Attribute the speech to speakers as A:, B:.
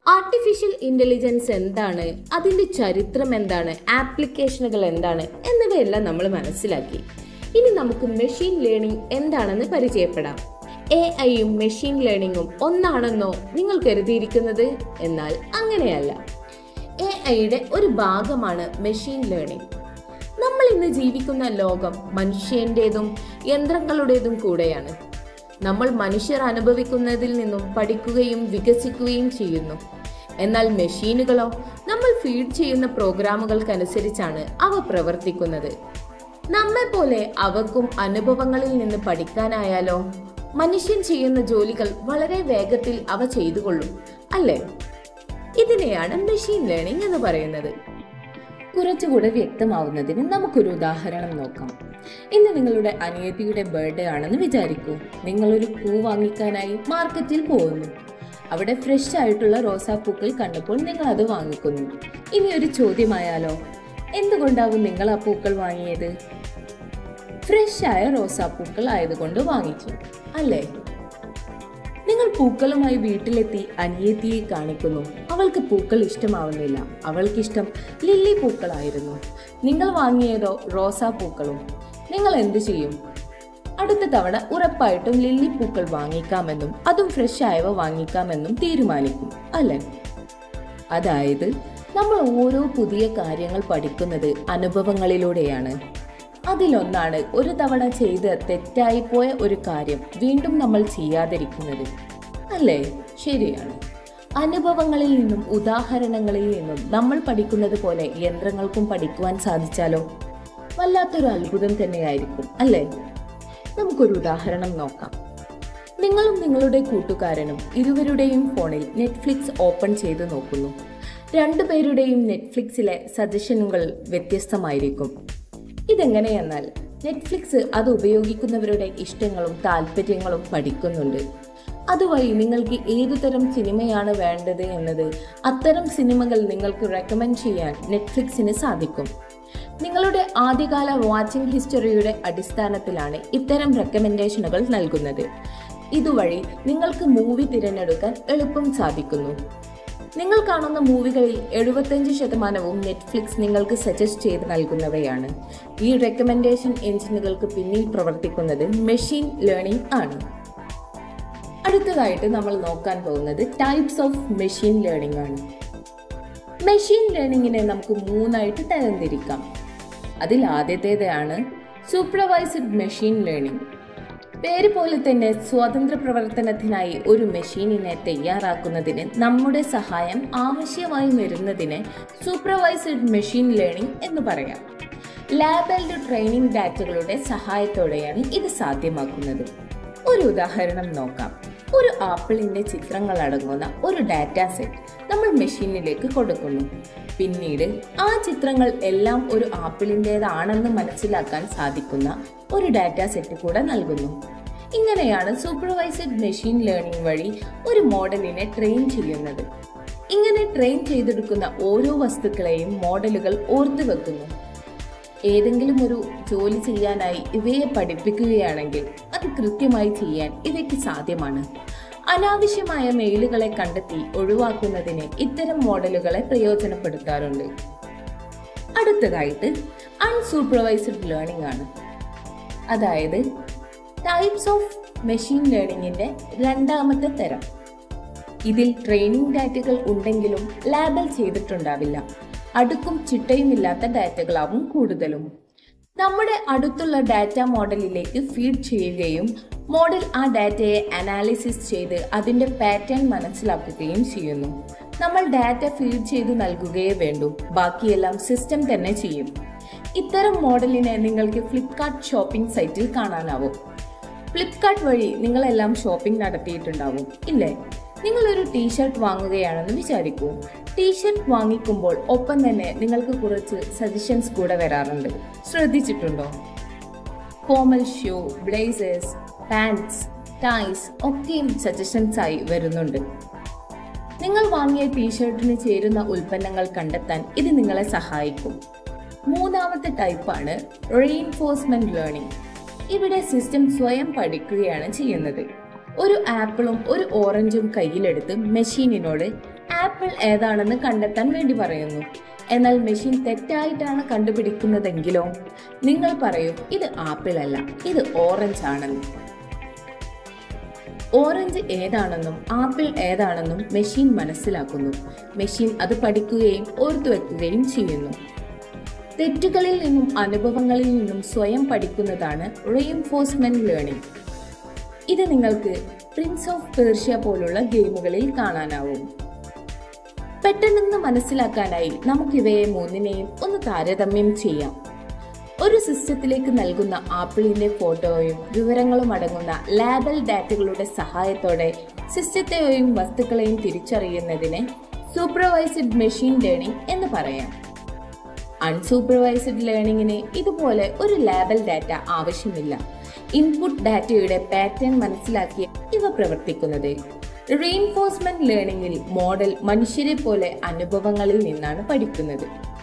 A: artificial intelligence എന്താണ് അതിന്റെ ചരിത്രം എന്താണ് ആപ്ലിക്കേഷനുകൾ എന്താണ് എന്നിവയെല്ലാം നമ്മൾ മനസ്സിലാക്കി ഇനി നമുക്ക് മെഷീൻ ലേണിംഗ് എന്താണെന്ന് പരിചയപ്പെടാം എ ഐയും മെഷീൻ ലേണിംഗും ഒന്നാണെന്നോ നിങ്ങൾ കരുതിയിരിക്കുന്നത് എന്നാൽ അങ്ങനെയല്ല എ ഐയുടെ ഒരു ഭാഗമാണ് മെഷീൻ ലേണിംഗ് നമ്മൾ ഇന്ന് ജീവിക്കുന്ന ലോകം മനുഷ്യന്റേതും യന്ത്രങ്ങളുടേതും കൂടെയാണ് നമ്മൾ മനുഷ്യർ അനുഭവിക്കുന്നതിൽ നിന്നും പഠിക്കുകയും വികസിക്കുകയും ചെയ്യുന്നു എന്നാൽ മെഷീനുകളോ നമ്മൾ ഫീഡ് ചെയ്യുന്ന പ്രോഗ്രാമുകൾക്കനുസരിച്ചാണ് അവ പ്രവർത്തിക്കുന്നത് നമ്മെ പോലെ അവക്കും അനുഭവങ്ങളിൽ നിന്ന് പഠിക്കാനായാലോ മനുഷ്യൻ ചെയ്യുന്ന ജോലികൾ വളരെ വേഗത്തിൽ അവ ചെയ്തുകൊള്ളും അല്ലേ ഇതിനെയാണ് മെഷീൻ ലേണിംഗ് എന്ന് പറയുന്നത് കുറച്ചുകൂടെ വ്യക്തമാവുന്നതിന് നമുക്കൊരു ഉദാഹരണം നോക്കാം ഇന്ന് നിങ്ങളുടെ അനിയത്തിയുടെ ബർത്ത്ഡേ ആണെന്ന് വിചാരിക്കൂ നിങ്ങളൊരു പൂ വാങ്ങിക്കാനായി മാർക്കറ്റിൽ പോകുന്നു അവിടെ ഫ്രഷ് ആയിട്ടുള്ള റോസാപ്പൂക്കൾ കണ്ടപ്പോൾ നിങ്ങൾ അത് വാങ്ങിക്കുന്നു ഇനി ഒരു ചോദ്യമായാലോ എന്തുകൊണ്ടാവും നിങ്ങൾ ആ പൂക്കൾ വാങ്ങിയത് ഫ്രഷ് ആയ റോസാപ്പൂക്കൾ ആയതുകൊണ്ട് വാങ്ങിച്ചു അല്ലേ നിങ്ങൾ പൂക്കളുമായി വീട്ടിലെത്തി അനിയത്തിയെ കാണിക്കുന്നു അവൾക്ക് പൂക്കൾ ഇഷ്ടമാവുന്നില്ല അവൾക്കിഷ്ടം ലില്ലി പൂക്കളായിരുന്നു നിങ്ങൾ വാങ്ങിയതോ റോസാ പൂക്കളും നിങ്ങൾ എന്തു ചെയ്യും അടുത്ത തവണ ഉറപ്പായിട്ടും ലില്ലി പൂക്കൾ വാങ്ങിക്കാമെന്നും അതും ഫ്രഷ് ആയവ വാങ്ങിക്കാമെന്നും തീരുമാനിക്കും അല്ലേ അതായത് നമ്മൾ ഓരോ പുതിയ കാര്യങ്ങൾ പഠിക്കുന്നത് അനുഭവങ്ങളിലൂടെയാണ് അതിലൊന്നാണ് ഒരു തവണ ചെയ്ത് തെറ്റായി പോയ ഒരു കാര്യം വീണ്ടും നമ്മൾ ചെയ്യാതിരിക്കുന്നത് അല്ലേ ശരിയാണ് അനുഭവങ്ങളിൽ നിന്നും ഉദാഹരണങ്ങളിൽ നിന്നും നമ്മൾ പഠിക്കുന്നത് പോലെ യന്ത്രങ്ങൾക്കും പഠിക്കുവാൻ സാധിച്ചാലോ വല്ലാത്തൊരു അത്ഭുതം തന്നെയായിരിക്കും അല്ലേ നമുക്കൊരു ഉദാഹരണം നോക്കാം നിങ്ങളും നിങ്ങളുടെ കൂട്ടുകാരനും ഇരുവരുടെയും ഫോണിൽ നെറ്റ്ഫ്ലിക്സ് ഓപ്പൺ ചെയ്ത് നോക്കുന്നു രണ്ടുപേരുടെയും നെറ്റ്ഫ്ലിക്സിലെ സജഷനുകൾ വ്യത്യസ്തമായിരിക്കും ഇതെങ്ങനെയെന്നാൽ നെറ്റ്ഫ്ലിക്സ് അത് ഉപയോഗിക്കുന്നവരുടെ ഇഷ്ടങ്ങളും താല്പര്യങ്ങളും പഠിക്കുന്നുണ്ട് അതുവഴി നിങ്ങൾക്ക് ഏതുതരം സിനിമയാണ് വേണ്ടത് എന്നത് അത്തരം സിനിമകൾ നിങ്ങൾക്ക് റെക്കമെൻഡ് ചെയ്യാൻ നെറ്റ്ഫ്ലിക്സിന് സാധിക്കും നിങ്ങളുടെ ആദ്യകാല വാച്ചിങ് ഹിസ്റ്ററിയുടെ അടിസ്ഥാനത്തിലാണ് ഇത്തരം റെക്കമെൻഡേഷനുകൾ നൽകുന്നത് ഇതുവഴി നിങ്ങൾക്ക് മൂവി തിരഞ്ഞെടുക്കാൻ എളുപ്പം സാധിക്കുന്നു നിങ്ങൾ കാണുന്ന മൂവികളിൽ എഴുപത്തഞ്ച് ശതമാനവും നെറ്റ്ഫ്ലിക്സ് നിങ്ങൾക്ക് സജസ്റ്റ് ചെയ്ത് നൽകുന്നവയാണ് ഈ റെക്കമെൻഡേഷൻ എഞ്ചിനുകൾക്ക് പിന്നിൽ പ്രവർത്തിക്കുന്നത് മെഷീൻ ലേണിംഗ് ആണ് അടുത്തതായിട്ട് നമ്മൾ നോക്കാൻ പോകുന്നത് ടൈപ്സ് ഓഫ് മെഷീൻ ലേണിംഗ് ആണ് മെഷീൻ ലേണിംഗിനെ നമുക്ക് മൂന്നായിട്ട് തരംതിരിക്കാം അതിൽ ആദ്യത്തേതാണ് സൂപ്പർവൈസ്ഡ് മെഷീൻ ലേണിംഗ് പേര് പോലെ തന്നെ സ്വാതന്ത്ര്യ പ്രവർത്തനത്തിനായി ഒരു മെഷീനിനെ തയ്യാറാക്കുന്നതിന് നമ്മുടെ സഹായം ആവശ്യമായി വരുന്നതിന് സൂപ്പർവൈസ്ഡ് മെഷീൻ ലേണിംഗ് എന്ന് പറയാം ലാബൽഡ് ട്രെയിനിങ് ഡാറ്റകളുടെ സഹായത്തോടെയാണ് ഇത് സാധ്യമാക്കുന്നത് ഒരു ഉദാഹരണം നോക്കാം ഒരു ആപ്പിളിന്റെ ചിത്രങ്ങൾ അടങ്ങുന്ന ഒരു ഡാറ്റ സെറ്റ് നമ്മൾ മെഷീനിലേക്ക് കൊടുക്കുന്നു പിന്നീട് ആ ചിത്രങ്ങൾ എല്ലാം ഒരു ആപ്പിളിൻ്റെതാണെന്ന് മനസ്സിലാക്കാൻ സാധിക്കുന്ന ഒരു ഡാറ്റ സെറ്റ് കൂടെ നൽകുന്നു ഇങ്ങനെയാണ് സൂപ്പർവൈസ്ഡ് മെഷീൻ ലേണിംഗ് വഴി ഒരു മോഡലിനെ ട്രെയിൻ ചെയ്യുന്നത് ഇങ്ങനെ ട്രെയിൻ ചെയ്തെടുക്കുന്ന ഓരോ വസ്തുക്കളെയും മോഡലുകൾ ഓർത്തു വെക്കുന്നു ഏതെങ്കിലും ഒരു ജോലി ചെയ്യാനായി ഇവയെ പഠിപ്പിക്കുകയാണെങ്കിൽ അത് കൃത്യമായി ചെയ്യാൻ ഇവയ്ക്ക് സാധ്യമാണ് അനാവശ്യമായ മെയിലുകളെ കണ്ടെത്തി ഒഴിവാക്കുന്നതിന് ഇത്തരം മോഡലുകളെ പ്രയോജനപ്പെടുത്താറുണ്ട് അടുത്തതായിട്ട് അൺസൂപ്പർവൈസ്ഡ് ലേണിംഗ് ആണ് അതായത് ടൈപ്സ് ഓഫ് മെഷീൻ ലേണിംഗിന്റെ രണ്ടാമത്തെ തരം ഇതിൽ ട്രെയിനിങ് ഡാറ്റകൾ ഉണ്ടെങ്കിലും ലാബൽ ചെയ്തിട്ടുണ്ടാവില്ല അടുക്കും ചിട്ടയുമില്ലാത്ത ഡാറ്റകളാവും കൂടുതലും നമ്മുടെ അടുത്തുള്ള ഡാറ്റ മോഡലിലേക്ക് ഫീഡ് ചെയ്യുകയും മോഡൽ ആ ഡാറ്റയെ അനാലിസിസ് ചെയ്ത് അതിന്റെ പാറ്റേൺ മനസ്സിലാക്കുകയും ചെയ്യുന്നു നമ്മൾ ഡാറ്റ ഫീഡ് ചെയ്ത് നൽകുകയേ വേണ്ടൂ ബാക്കിയെല്ലാം സിസ്റ്റം തന്നെ ചെയ്യും ഇത്തരം മോഡലിനെ നിങ്ങൾക്ക് ഫ്ലിപ്കാർട്ട് ഷോപ്പിംഗ് സൈറ്റിൽ കാണാനാവും ഫ്ലിപ്കാർട്ട് വഴി നിങ്ങളെല്ലാം ഷോപ്പിംഗ് നടത്തിയിട്ടുണ്ടാവും ഇല്ലേ നിങ്ങൾ ഒരു ടീഷർട്ട് വാങ്ങുകയാണെന്ന് വിചാരിക്കൂ ടീഷർട്ട് വാങ്ങിക്കുമ്പോൾ ഒപ്പം തന്നെ നിങ്ങൾക്ക് കുറച്ച് സജഷൻസ് കൂടെ വരാറുണ്ട് ശ്രദ്ധിച്ചിട്ടുണ്ടോ formal shoe blazers pants ties ഒക്കെയും സജഷൻസ് ആയി വരുന്നുണ്ട് നിങ്ങൾ വാങ്ങിയ ടീഷർട്ടിന് ചേരുന്ന ഉൽപ്പന്നങ്ങൾ കണ്ടെത്താൻ ഇത് നിങ്ങളെ സഹായിക്കും മൂന്നാമത്തെ ടൈപ്പാണ് റീഇൻഫോഴ്സ്മെന്റ് ലേണിംഗ് ഇവിടെ സിസ്റ്റം സ്വയം പഠിക്കുകയാണ് ചെയ്യുന്നത് ഒരു ആപ്പിളും ഒരു ഓറഞ്ചും കയ്യിലെടുത്ത് മെഷീനിനോട് ആപ്പിൾ ഏതാണെന്ന് കണ്ടെത്താൻ വേണ്ടി പറയുന്നു എന്നാൽ മെഷീൻ തെറ്റായിട്ടാണ് കണ്ടുപിടിക്കുന്നതെങ്കിലോ നിങ്ങൾ പറയും ഇത് ആപ്പിൾ അല്ല ഇത് ഓറഞ്ച് ആണെന്ന് ഓറഞ്ച് ഏതാണെന്നും ആപ്പിൾ ഏതാണെന്നും മെഷീൻ മനസ്സിലാക്കുന്നു മെഷീൻ അത് പഠിക്കുകയും ഓർത്തു വെക്കുകയും ചെയ്യുന്നു തെറ്റുകളിൽ നിന്നും അനുഭവങ്ങളിൽ നിന്നും സ്വയം പഠിക്കുന്നതാണ് റീഎൻഫോഴ്സ്മെന്റ് ലേണിംഗ് ഇത് നിങ്ങൾക്ക് പ്രിൻസ് ഓഫ് പേർഷ്യ പോലുള്ള ഗെയിമുകളിൽ കാണാനാവും പെട്ടെന്ന് മനസ്സിലാക്കാനായി നമുക്കിവയെ മൂന്നിനെയും ഒന്ന് താരതമ്യം ചെയ്യാം ഒരു സിസ്റ്റത്തിലേക്ക് നൽകുന്ന ആപ്പിളിന്റെ ഫോട്ടോയും വിവരങ്ങളും അടങ്ങുന്ന ലാബൽ ഡാറ്റകളുടെ സഹായത്തോടെ സിസ്റ്റത്തെയും വസ്തുക്കളെയും തിരിച്ചറിയുന്നതിനെ സൂപ്പർവൈസ്ഡ് മെഷീൻ ലേണിംഗ് എന്ന് പറയാം അൺസൂപ്പർവൈസ്ഡ് ലേണിംഗിന് ഇതുപോലെ ഒരു ലാബൽ ഡാറ്റ ആവശ്യമില്ല ഇൻപുട്ട് ഡാറ്റയുടെ പാറ്റേൺ മനസ്സിലാക്കിയ ഇവ പ്രവർത്തിക്കുന്നത് റീഇൻഫോഴ്സ്മെന്റ് ലേണിംഗിൽ മോഡൽ മനുഷ്യരെ പോലെ അനുഭവങ്ങളിൽ നിന്നാണ് പഠിക്കുന്നത്